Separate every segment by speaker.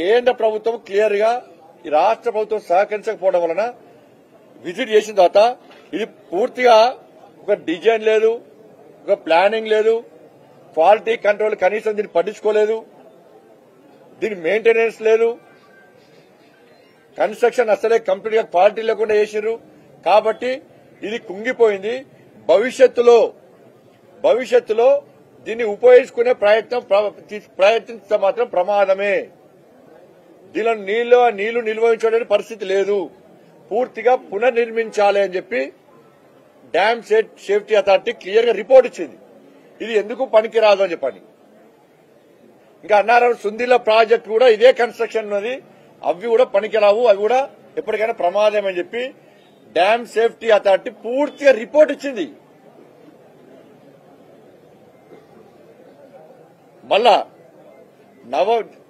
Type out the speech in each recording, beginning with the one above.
Speaker 1: కేంద్ర ప్రభుత్వం క్లియర్ గా ఈ రాష్ట్ర ప్రభుత్వం సహకరించకపోవడం వలన విజిట్ చేసిన తర్వాత ఇది పూర్తిగా ఒక డిజైన్ లేదు ఒక ప్లానింగ్ లేదు క్వాలిటీ కంట్రోల్ కనీసం దీన్ని పట్టించుకోలేదు దీని మెయింటెనెన్స్ లేదు కన్స్ట్రక్షన్ అసలే కంప్లీట్ గా క్వాలిటీ లేకుండా చేసిర్రు కాబట్టి ఇది కుంగిపోయింది భవిష్యత్తులో భవిష్యత్తులో దీన్ని ఉపయోగించుకునే ప్రయత్నం ప్ర- తీ- ప్రయత్నించడం మాత్రం ప్రమాదమే దీనిలో నీళ్లు నీళ్లు నిల్వ ఉంచడానికి పరిస్థితి లేదు పూర్తిగా పునర్నిర్మించాలి అని చెప్పి dam safe safety authority clear గా రిపోర్ట్ ఇచ్చింది ఇది ఎందుకు పనికిరాదు అని చెప్పని ఇంకా అన్నారు సుందిల ప్రాజెక్ట్ కూడా ఇదే కన్స్ట్రక్షన్ ఉన్నది అవి కూడా పనికిరావు అవి కూడా ఎప్పటికైనా ప్రమాదం అని చెప్పి డ్యామ్ సేఫ్టీ అథారిటీ పూర్తిగా రిపోర్ట్ ఇచ్చింది మళ్ళా నవ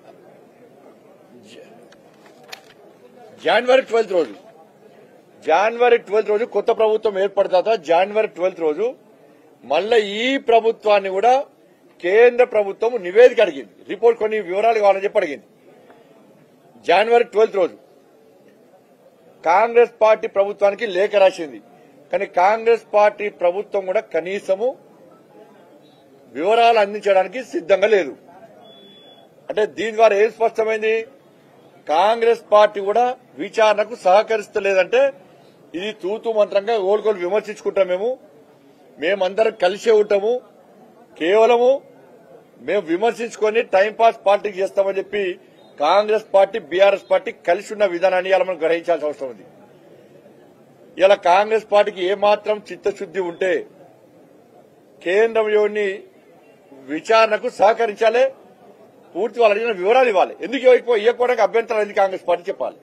Speaker 1: జ- జనవరి ట్వెల్త్ రోజు జనవరి ట్వెల్త్ రోజు కొత్త ప్రభుత్వం ఏర్పడిన తర్వాత జనవరి ట్వెల్త్ రోజు మళ్ళా ఈ ప్రభుత్వాన్ని కూడా కేంద్ర ప్రభుత్వం నివేదిక అడిగింది రిపోర్ట్ కొన్ని వివరాలు కావాలని చెప్పి అడిగింది జనవరి ట్వెల్త్ రోజు కాంగ్రెస్ పార్టీ ప్రభుత్వానికి లేఖ రాసింది కానీ కాంగ్రెస్ పార్టీ ప్రభుత్వం కూడా కనీసము వివరాలు అందించడానికి సిద్ధంగా లేదు అంటే దీని ద్వారా ఏం స్పష్టమైంది కాంగ్రెస్ పార్టీ కూడా విచారణకు సహకరిస్తలేదంటే ఇది తూతు మంత్రంగా ఓల్గోలు విమర్శించుకుంటాం మేము మేమందరం కలిసే ఉంటాము కేవలము మేము విమర్శించుకొని టైంపాస్ పార్టీకి చేస్తామని చెప్పి కాంగ్రెస్ పార్టీ బీఆర్ఎస్ పార్టీ కలిసి ఉన్న విధానాన్ని ఇలా మనం గ్రహించాల్సిన అవసరం ఉంది ఇలా కాంగ్రెస్ పార్టీకి ఏమాత్రం చిత్తశుద్ది ఉంటే కేంద్రంలోని విచారణకు సహకరించాలి పూర్తి వాళ్ళు అడిగిన వివరాలు ఇవ్వాలి ఎందుకు ఇవ్వకపో- ఇవ్వకపోవడానికి అభ్యంతరం ఎందుకు కాంగ్రెస్ పార్టీ చెప్పాలి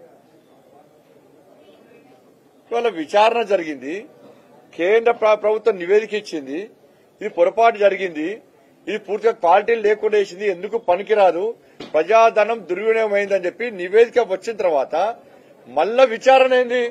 Speaker 1: ఇవాళ విచారణ జరిగింది కేంద్ర ప్ర- ప్రభుత్వం నివేదిక ఇచ్చింది ఇది పొరపాటు జరిగింది ఇది పూర్తిగా క్వాలిటీ లేకుండా వేసింది ఎందుకు పనికిరాదు ప్రజాధనం దుర్వినియోగం అయిందని చెప్పి నివేదిక వచ్చిన తర్వాత మళ్ళా విచారణ ఏంది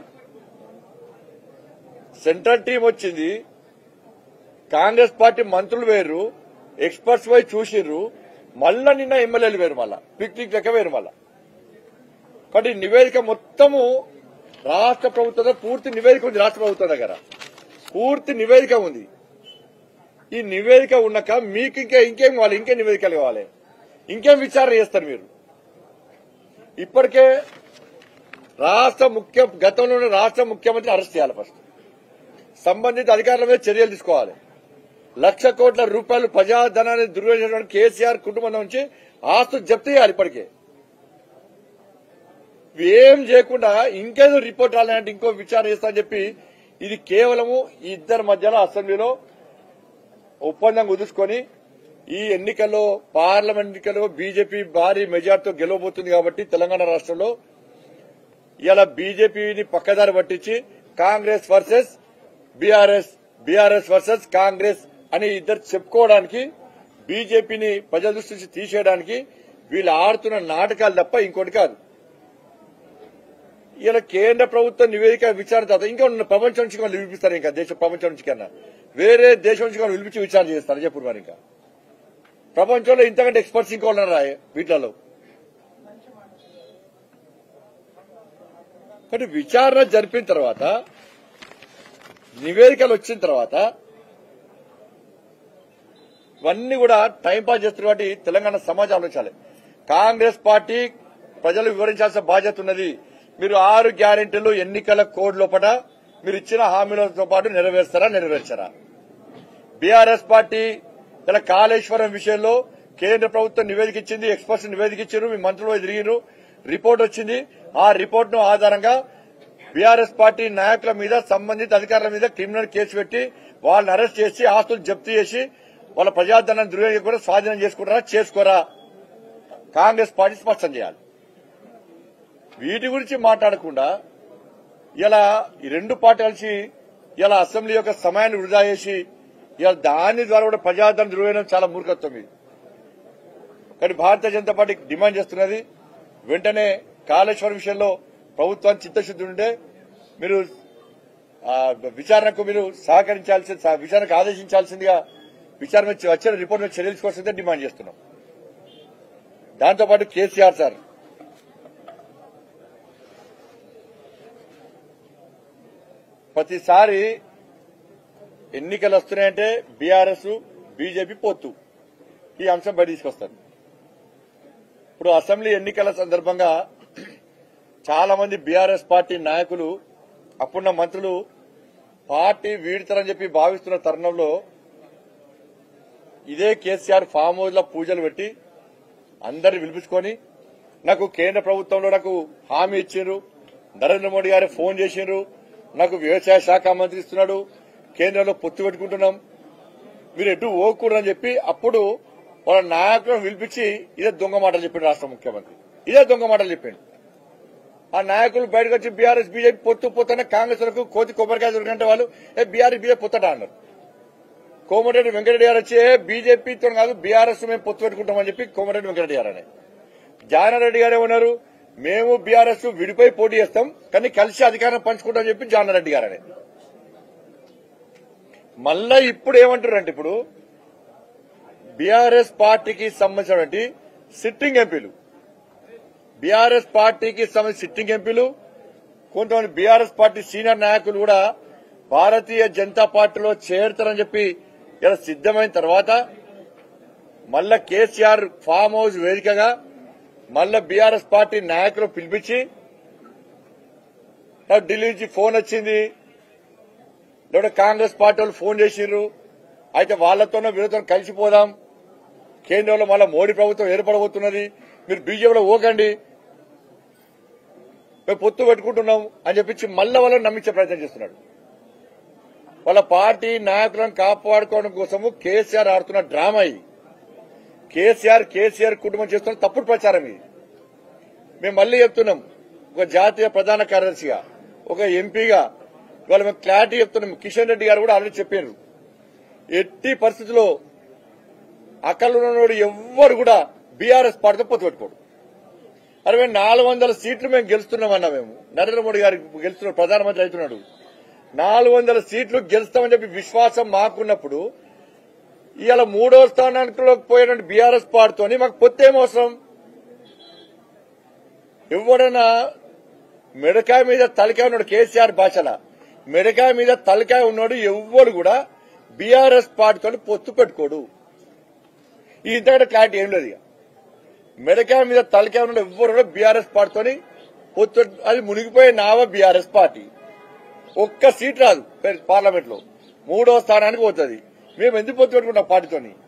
Speaker 1: సెంట్రల్ టీం వచ్చింది కాంగ్రెస్ పార్టీ మంత్రులు వేరు ఎక్స్పర్ట్స్ పోయి చూసిర్రు మళ్ళా నిన్న ఎమ్మెల్యేలు వేరు మళ్ళా పిక్నిక్ లెక్క వేరు మళ్ళా కాబట్టి ఈ నివేదిక మొత్తము రాష్ట్ర ప్రభుత్వం పూర్తి నివేదిక ఉంది రాష్ట్ర ప్రభుత్వం దగ్గర పూర్తి నివేదిక ఉంది ఈ నివేదిక ఉన్నాక మీకు ఇంకా ఇంకేం కావాలి ఇంకేం నివేదికలు కావాలి ఇంకేం విచారణ చేస్తారు మీరు ఇప్పటికే రాష్ట్ర ముఖ్య గతంలో ఉన్న రాష్ట్ర ముఖ్యమంత్రి అరెస్ట్ చేయాలి ఫస్ట్ సంబంధిత అధికారుల మీద చర్యలు తీసుకోవాలి లక్ష కోట్ల రూపాయలు ప్రజాధనాన్ని దుర్వినియోగం కేసీఆర్ కుటుంబం నుంచి ఆస్తులు జప్తు చేయాలి ఇప్పటికే ఇవి ఏం చేయకుండా ఇంకేదో రిపోర్ట్ రాలేదంటే ఇంకో విచారణ చేస్తా అని చెప్పి ఇది కేవలము ఈ ఇద్దరి మధ్యలో అసెంబ్లీలో ఒప్పందం కుదుర్చుకొని ఈ ఎన్నికల్లో పార్లమెంట్ ఎన్నికల్లో బీజేపీ భారీ మెజార్టీతో గెలవబోతుంది కాబట్టి తెలంగాణ రాష్ట్రంలో ఇలా బీజేపీని పక్కదారి పట్టించి Congress versus BRS BRS versus Congress అని ఇద్దరు చెప్పుకోవడానికి బీజేపీని ప్రజల దృష్టి నుంచి తీసేయడానికి వీళ్ళు ఆడుతున్న నాటకాలు తప్ప ఇంకోటి కాదు ఇలా కేంద్ర ప్రభుత్వ నివేదిక విచారణ తర్వాత ఇంకా ఉన్న ప్రపంచం నుంచి వాళ్ళు పిలిపిస్తారు ఇంకా దేశ ప్రపంచం నుంచి కన్నా వేరే దేశం నుంచి వాళ్ళు పిలిపించి విచారణ చేస్తారు చెప్పు మరి ఇంకా ప్రపంచంలో ఇంతకంటే ఎక్స్పర్ట్స్ ఇంకా ఉన్నారా వీటిలలో కాబట్టి విచారణ జరిపిన తర్వాత నివేదికలు వచ్చిన తర్వాత ఇవన్నీ కూడా టైం పాస్ చేస్తున్నారు కాబట్టి తెలంగాణ సమాజం ఆలోచించాలి కాంగ్రెస్ పార్టీ ప్రజలు వివరించాల్సిన బాధ్యత ఉన్నది మీరు ఆరు గ్యారెంటీలు ఎన్నికల కోడ్ లోపల మీరు ఇచ్చిన హామీలతో పాటు నెరవేర్స్తారా నెరవేర్చారా బీఆర్ఎస్ పార్టీ ఇలా కాళేశ్వరం విషయంలో కేంద్ర ప్రభుత్వం నివేదిక ఇచ్చింది ఎక్స్పర్ట్స్ నివేదిక ఇచ్చారు మీ మంత్రులు తిరిగిరు రిపోర్ట్ వచ్చింది ఆ రిపోర్ట్ ను ఆధారంగా బీఆర్ఎస్ పార్టీ నాయకుల మీద సంబంధిత అధికారుల మీద క్రిమినల్ కేసు పెట్టి వాళ్ళని అరెస్ట్ చేసి ఆస్తులు జప్తు చేసి వాళ్ళ ప్రజాధనాన్ని దుర్వినియోగం కూడా స్వాధీనం చేసుకుంటారా చేసుకోరా కాంగ్రెస్ పార్టీ స్పష్టం చేయాలి వీటి గురించి మాట్లాడకుండా ఇలా ఈ రెండు పార్టీ కలిసి ఇలా అసెంబ్లీ యొక్క సమయాన్ని వృధా చేసి ఇలా దాని ద్వారా కూడా ప్రజాధనం దుర్వినియోగం చాలా మూర్ఖత్వం ఇది కానీ భారతీయ జనతా పార్టీ డిమాండ్ చేస్తున్నది వెంటనే కాళేశ్వరం విషయంలో ప్రభుత్వం చిత్తశుద్ధి ఉంటే మీరు ఆ, విచారణకు మీరు సహకరించాల్సి సహ- విచారణకు ఆదేశించాల్సిందిగా విచారణ వచ్చి- వచ్చిన రిపోర్ట్ మీద చర్యలు తీసుకోవాల్సిందే డిమాండ్ చేస్తున్నాం దాంతోపాటు కేసీఆర్ సార్ ప్రతిసారి ఎన్నికలు వస్తున్నాయంటే బీఆర్ఎస్ బీజేపీ పొత్తు ఈ అంశం బయట తీసుకొస్తారు ఇప్పుడు అసెంబ్లీ ఎన్నికల సందర్భంగా చాలా మంది బీఆర్ఎస్ పార్టీ నాయకులు అప్పుడున్న మంత్రులు పార్టీ వీడతారని చెప్పి భావిస్తున్న తరుణంలో ఇదే కేసీఆర్ ఫామ్ హౌస్ లో పూజలు పెట్టి అందరిని పిలిపించుకొని నాకు కేంద్ర ప్రభుత్వంలో నాకు హామీ ఇచ్చిండ్రు నరేంద్ర మోడీ గారు ఫోన్ చేసిండ్రు నాకు వ్యవసాయ శాఖ మంత్రి ఇస్తున్నాడు కేంద్రంలో పొత్తు పెట్టుకుంటున్నాం మీరు ఎటు ఓకూడదని చెప్పి అప్పుడు వాళ్ళ నాయకులను పిలిపించి ఇదే దొంగ మాటలు చెప్పిండు రాష్ట్ర ముఖ్యమంత్రి ఇదే దొంగ మాటలు చెప్పిండు ఆ నాయకులు బయటకు వచ్చి బీఆర్ఎస్ బీజేపీ పొత్తు పొత్తన కాంగ్రెస్ వరకు కోతి కొబ్బరికాయ దొరికంటే వాళ్ళు ఏ బీఆర్ఎస్ బీజేపీ పొత్తట అన్నారు కోమటిరెడ్డి వెంకటరెడ్డి గారు వచ్చి బీజేపీతో కాదు బీఆర్ఎస్ మేము పొత్తు పెట్టుకుంటామని చెప్పి కోమటిరెడ్డి వెంకటరెడ్డి గారు అనే జానారెడ్డి గారు ఏమన్నారు మేము బీఆర్ఎస్ విడిపోయి పోటీ చేస్తాం కానీ కలిసి అధికారం పంచుకుంటామని చెప్పి జానారెడ్డి గారు అనే మళ్ళా ఇప్పుడు ఏమంటారు అంటే ఇప్పుడు బీఆర్ఎస్ పార్టీకి సంబంధించినటువంటి సిట్టింగ్ ఎంపీలు బీఆర్ఎస్ పార్టీకి సంబంధించిన సిట్టింగ్ ఎంపీలు కొంతమంది బీఆర్ఎస్ పార్టీ సీనియర్ నాయకులు కూడా భారతీయ జనతా పార్టీలో చేరుతారని చెప్పి ఇలా సిద్దమైన తర్వాత మళ్ళా కేసీఆర్ ఫామ్ హౌస్ వేదికగా మళ్ళా బీఆర్ఎస్ పార్టీ నాయకులు పిలిపించి నాకు ఢిల్లీ నుంచి ఫోన్ వచ్చింది లేదా కాంగ్రెస్ పార్టీ వాళ్ళు ఫోన్ చేసిర్రు అయితే వాళ్లతోనే వీళ్ళతో కలిసిపోదాం కేంద్రంలో మళ్ళా మోడీ ప్రభుత్వం ఏర్పడబోతున్నది మీరు బీజేపీలో ఓకండి మేము పొత్తు పెట్టుకుంటున్నాం అని చెప్పించి మళ్ళా వాళ్ళని నమ్మించే ప్రయత్నం చేస్తున్నాడు వాళ్ళ పార్టీ నాయకులను కాపాడుకోవడం కోసము కేసీఆర్ ఆడుతున్న డ్రామా ఇది కేసీఆర్ కేసీఆర్ కుటుంబం చేస్తున్న తప్పుడు ప్రచారం ఇది మేము మళ్ళీ చెప్తున్నాం ఒక జాతీయ ప్రధాన కార్యదర్శిగా ఒక ఎంపీగా ఇవాళ మేము క్లారిటీ చెప్తున్నాం కిషన్ రెడ్డి గారు కూడా ఆల్రెడీ చెప్పారు ఎట్టి పరిస్థితుల్లో అక్కలున్నోడు ఎవ్వరు కూడా బీఆర్ఎస్ పార్టీతో పొత్తు పెట్టుకోడు అరే మేము నాలుగు వందల సీట్లు మేము గెలుస్తున్నామన్నా మేము నరేంద్ర మోడీ గారికి గెలుస్తున్నాడు ప్రధానమంత్రి అవుతున్నాడు నాలుగు వందల సీట్లు గెలుస్తామని చెప్పి విశ్వాసం మాకున్నప్పుడు ఇవాళ మూడో స్థానానికి పోయినటువంటి బీఆర్ఎస్ పార్టీతోని మాకు పొత్తేం అవసరం ఎవడన్నా మెడకాయ మీద తలకాయ ఉన్నాడు కేసీఆర్ భాషల మెడకాయ మీద తలకాయ ఉన్నాడు ఎవ్వడు కూడా బీఆర్ఎస్ పార్టీతో పొత్తు పెట్టుకోడు ఈ ఇంతకంటే క్లారిటీ ఏం లేదు ఇక మెడకాయ మీద తలకాయ ఉన్నాడు ఎవ్వరు కూడా బీఆర్ఎస్ పార్టీతోని పొత్తు అది మునిగిపోయే నావ బీఆర్ఎస్ పార్టీ ఒక్క సీట్ రాదు పార్లమెంట్ లో మూడో స్థానానికి పోతుంది మేము ఎందుకు పొత్తు పెట్టుకుంటాం పార్టీతోని